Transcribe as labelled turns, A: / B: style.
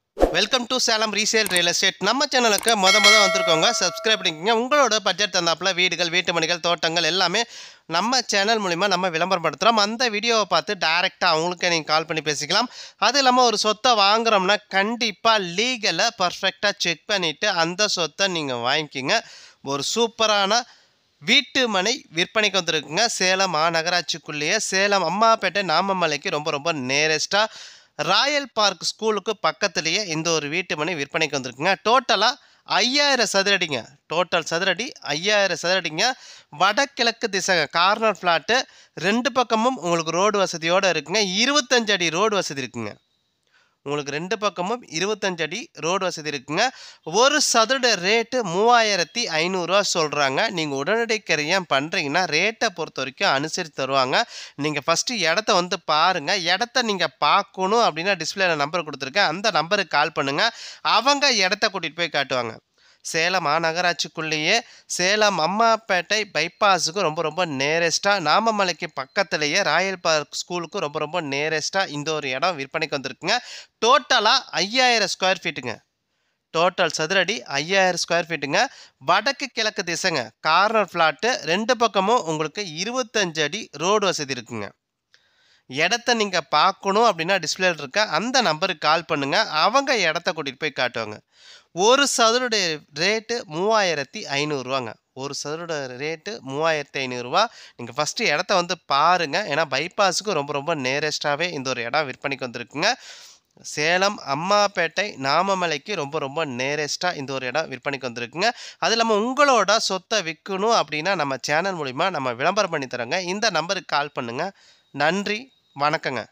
A: welcome to Salem resale real estate நம்ம சேனலுக்கு முத முத வந்திருக்கோங்க சப்ஸ்கிரைப் பண்ணிக்கோங்க உங்களோட பட்ஜெட் தந்தாப்புல வீடுகள் வீட்டு மணிகள் தோட்டங்கள் எல்லாமே நம்ம சேனல் மூலிமா நம்ம விளம்பரப்படுத்துகிறோம் அந்த வீடியோவை பார்த்து டைரெக்டாக அவங்களுக்கு நீங்கள் கால் பண்ணி பேசிக்கலாம் அது இல்லாமல் ஒரு சொத்தை வாங்குறோம்னா கண்டிப்பாக லீகலை பர்ஃபெக்டாக செக் பண்ணிவிட்டு அந்த சொத்தை நீங்கள் வாங்கிக்கிங்க ஒரு சூப்பரான வீட்டு மனை விற்பனைக்கு வந்திருக்குங்க சேலம் மாநகராட்சிக்குள்ளேயே சேலம் அம்மாப்பேட்டை நாமமலைக்கு ரொம்ப ரொம்ப நேரஸ்ட்டாக ராயல் பார்க் ஸ்கூலுக்கு பக்கத்துலேயே இந்த ஒரு வீட்டு மனை விற்பனைக்கு வந்திருக்குங்க டோட்டலாக ஐயாயிரம் சதுரடிங்க டோட்டல் சதுரடி ஐயாயிரம் சதுரடிங்க வடகிழக்கு திசைங்க கார்னர் ஃப்ளாட்டு ரெண்டு பக்கமும் உங்களுக்கு ரோடு வசதியோடு இருக்குங்க இருபத்தஞ்சு அடி ரோடு வசதி இருக்குங்க உங்களுக்கு ரெண்டு பக்கமும் இருபத்தஞ்சு அடி ரோடு வசதி இருக்குங்க ஒரு சதுர ரேட்டு மூவாயிரத்தி ஐநூறுரூவா சொல்கிறாங்க நீங்கள் உடனடி கரியம் பண்ணுறீங்கன்னா ரேட்டை பொறுத்த வரைக்கும் அனுசரித்து தருவாங்க நீங்கள் ஃபஸ்ட்டு இடத்த வந்து பாருங்கள் இடத்த நீங்கள் பார்க்கணும் அப்படின்னா டிஸ்பிளேல நம்பர் கொடுத்துருக்கேன் அந்த நம்பருக்கு கால் பண்ணுங்கள் அவங்க இடத்த கூட்டிகிட்டு போய் காட்டுவாங்க சேலம் மாநகராட்சிக்குள்ளேயே சேலம் அம்மாப்பேட்டை பைபாஸுக்கு ரொம்ப ரொம்ப நேரஸ்ட்டாக நாமமலைக்கு பக்கத்துலேயே ராயல் பார்க் ஸ்கூலுக்கு ரொம்ப ரொம்ப நேரஸ்ட்டாக இந்த ஒரு இடம் விற்பனைக்கு வந்திருக்குங்க டோட்டலாக ஐயாயிரம் ஸ்கொயர் ஃபீட்டுங்க டோட்டல் சதுரடி ஐயாயிரம் ஸ்கொயர் ஃபீட்டுங்க வடக்கு கிழக்கு திசைங்க கார்னர் ஃப்ளாட்டு ரெண்டு பக்கமும் உங்களுக்கு இருபத்தஞ்சு அடி ரோடு வசதி இருக்குங்க இடத்த நீங்கள் பார்க்கணும் அப்படின்னா டிஸ்பிளேல இருக்க அந்த நம்பருக்கு கால் பண்ணுங்கள் அவங்க இடத்த கூட்டிகிட்டு போய் காட்டுவாங்க ஒரு சதுருடைய ரேட்டு மூவாயிரத்தி ஐநூறுரூவாங்க ஒரு சதுரோட ரேட்டு மூவாயிரத்தி ஐநூறுரூவா நீங்கள் ஃபஸ்ட்டு இடத்த வந்து பாருங்கள் ஏன்னா பைபாஸுக்கு ரொம்ப ரொம்ப நேரஸ்ட்டாகவே இந்த ஒரு இடம் விற்பனைக்கு வந்திருக்குங்க சேலம் அம்மாப்பேட்டை நாமமலைக்கு ரொம்ப ரொம்ப நேரஸ்ட்டாக இந்த ஒரு இடம் விற்பனைக்கு வந்திருக்குங்க அது இல்லாமல் உங்களோட சொத்தை விற்கணும் அப்படின்னா நம்ம சேனல் மூலிமா நம்ம விளம்பரம் பண்ணி தரோங்க இந்த நம்பருக்கு கால் பண்ணுங்கள் நன்றி வணக்கங்க